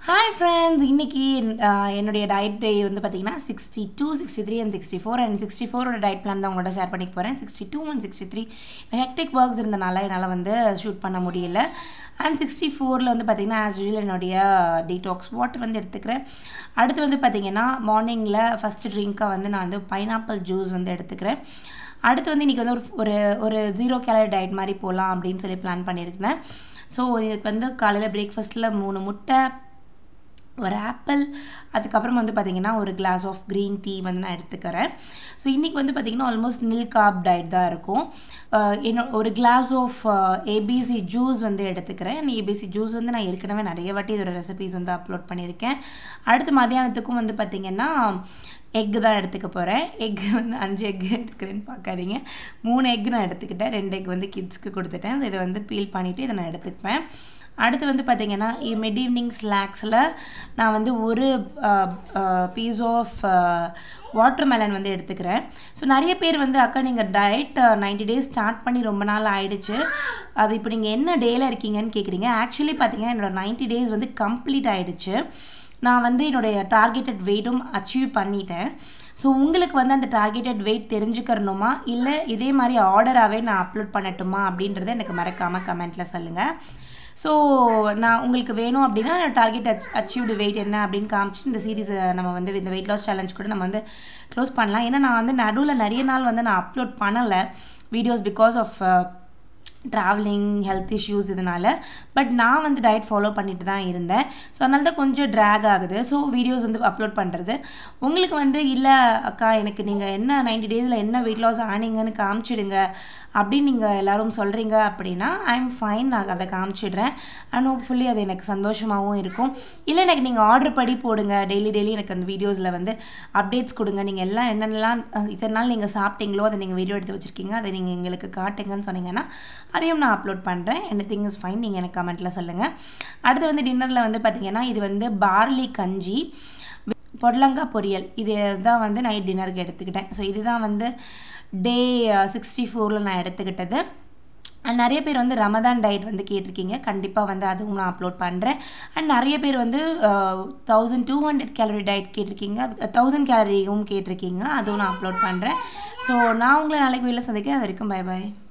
hi friends இன்னைக்கு ஆஹ், என்னுடைய diet day வந்து பார்த்தீங்கன்னா sixty two sixty three and sixty four and sixty ஃபோரோட டயட் பிளான் தான் உங்களோட ஷேர் பண்ணிக்க போகிறேன் sixty two and sixty three hectic works இருந்தனால என்னால் வந்து ஷூட் பண்ண முடியல அண்ட் சிக்ஸ்டி ஃபோரில் வந்து பார்த்தீங்கன்னா ஆஸ் யூஷுவல் என்னுடைய டீடாக்ஸ் வாட்டர் வந்து எடுத்துக்கிறேன் அடுத்து வந்து பார்த்தீங்கன்னா மார்னிங்கில் ஃபஸ்ட்டு ட்ரிங்க்காக வந்து நான் வந்து பைனாப்பிள் ஜூஸ் வந்து எடுத்துக்கிறேன் அடுத்து வந்து இன்றைக்கி வந்து ஒரு ஒரு ஒரு ஜீரோ கேலரி டயட் மாதிரி போகலாம் அப்படின்னு சொல்லி பிளான் பண்ணியிருந்தேன் ஸோ இதுக்கு வந்து காலையில் பிரேக்ஃபாஸ்ட்டில் மூணு முட்டை ஒரு ஆப்பிள் அதுக்கப்புறம் வந்து பார்த்திங்கன்னா ஒரு கிளாஸ் ஆஃப் க்ரீன் டீ வந்து நான் எடுத்துக்கிறேன் ஸோ இன்றைக்கி வந்து பார்த்திங்கன்னா ஆல்மோஸ்ட் நில் காப் டயட் தான் இருக்கும் அஹ் என்ன ஒரு கிளாஸ் ஆஃப் ஏபிசி ஜூஸ் வந்து எடுத்துக்கிறேன் ஏபிசி ஜூஸ் வந்து நான் ஏற்கனவே நிறைய வாட்டி இதோட ரெசிபீஸ் வந்து அப்லோட் பண்ணியிருக்கேன் அடுத்து மதியானத்துக்கும் வந்து பார்த்திங்கன்னா எக்கு தான் எடுத்துக்க போகிறேன் எக்கு வந்து அஞ்சு எக்கு எடுத்துக்கிறேன்னு பார்க்காதீங்க மூணு எக் நான் எடுத்துக்கிட்டேன் ரெண்டு எக் வந்து கிட்ஸ்க்கு கொடுத்துட்டேன் ஸோ இதை வந்து பீல் பண்ணிவிட்டு இதை நான் எடுத்துக்குவேன் அடுத்து வந்து பார்த்திங்கன்னா மிட் ஈவினிங் ஸ்நாக்ஸில் நான் வந்து ஒரு பீஸ் ஆஃப் வாட்டர் மெலன் வந்து எடுத்துக்கிறேன் ஸோ நிறைய பேர் வந்து அக்கா நீங்கள் டயட் நைன்டி டேஸ் ஸ்டார்ட் பண்ணி ரொம்ப நாள் ஆயிடுச்சு அது இப்போ நீங்கள் என்ன டேயில் இருக்கீங்கன்னு கேட்குறீங்க ஆக்சுவலி பார்த்தீங்கன்னா என்னோட நைன்டி டேஸ் வந்து கம்ப்ளீட் ஆயிடுச்சு நான் வந்து என்னுடைய டார்கெட்டட் வெயிட்டும் அச்சீவ் பண்ணிட்டேன் ஸோ உங்களுக்கு வந்து அந்த டார்கெட்டட் வெயிட் தெரிஞ்சுக்கிறணுமா இல்லை இதே மாதிரி ஆர்டராகவே நான் அப்லோட் பண்ணட்டுமா அப்படின்றத எனக்கு மறக்காமல் கமெண்ட்டில் சொல்லுங்கள் ஸோ நான் உங்களுக்கு வேணும் அப்படின்னா டார்கெட் அச்சீவ்டு வெயிட் என்ன அப்படின்னு காமிச்சு இந்த சீரீஸை நம்ம வந்து இந்த வெயிட் லாஸ் சேலஞ்ச் கூட நம்ம வந்து க்ளோஸ் பண்ணலாம் ஏன்னா நான் வந்து நடுவில் நிறைய நாள் வந்து நான் அப்லோட் பண்ணலை videos because of travelling health issues இதனால் பட் நான் வந்து டயட் ஃபாலோ பண்ணிட்டு தான் இருந்தேன் ஸோ அதனால தான் கொஞ்சம் ட்ராக் ஆகுது ஸோ வீடியோஸ் வந்து அப்லோட் பண்ணுறது உங்களுக்கு வந்து இல்லை அக்கா எனக்கு நீங்கள் என்ன நைன்டி டேஸில் என்ன வெயிட் லாஸ் ஆனீங்கன்னு காமிச்சிடுங்க அப்படின்னு நீங்கள் எல்லோரும் சொல்கிறீங்க அப்படின்னா ஐ எம் ஃபைன் நான் அதை காமிச்சிடுறேன் அண்ட் ஹோப்ஃபுல்லி அது எனக்கு சந்தோஷமாகவும் இருக்கும் இல்லை எனக்கு நீங்கள் ஆர்டர் படி போடுங்க டெய்லி டெய்லி எனக்கு அந்த வீடியோஸில் வந்து அப்டேட்ஸ் கொடுங்க நீங்கள் எல்லாம் என்னென்னலாம் அஹ், இத்தனை நாள் நீங்கள் சாப்பிட்டீங்களோ அதை நீங்கள் வீடியோ எடுத்து வச்சுருக்கீங்க அதை நீங்கள் எங்களுக்கு காட்டுங்கன்னு சொன்னீங்கன்னா அதையும் நான் அப்லோட் பண்ணுறேன் எனி திங் இஸ் ஃபைன் நீங்கள் எனக்கு கமெண்ட்டில் சொல்லுங்கள் அடுத்து வந்து டின்னரில் வந்து பார்த்திங்கன்னா இது வந்து பார்லி கஞ்சி பொடலங்காய் பொரியல் இது தான் வந்து நைட் டின்னருக்கு எடுத்துக்கிட்டேன் ஸோ இதுதான் வந்து டே சிக்ஸ்டி ஃபோரில் நான் எடுத்துக்கிட்டது அண்ட் நிறைய பேர் வந்து ரமதான் டயட் வந்து கேட்டிருக்கீங்க கண்டிப்பாக வந்து அதுவும் நான் அப்லோட் பண்ணுறேன் அண்ட் நிறைய பேர் வந்து thousand two hundred calorie diet கேட்டிருக்கீங்க அது தௌசண்ட் கேலரியும் கேட்டிருக்கீங்க அதுவும் நான் அப்லோட் பண்ணுறேன் ஸோ நான் உங்களை நாளைக்கு வெளில சந்திக்கிறேன் அது வரைக்கும் பை பாய்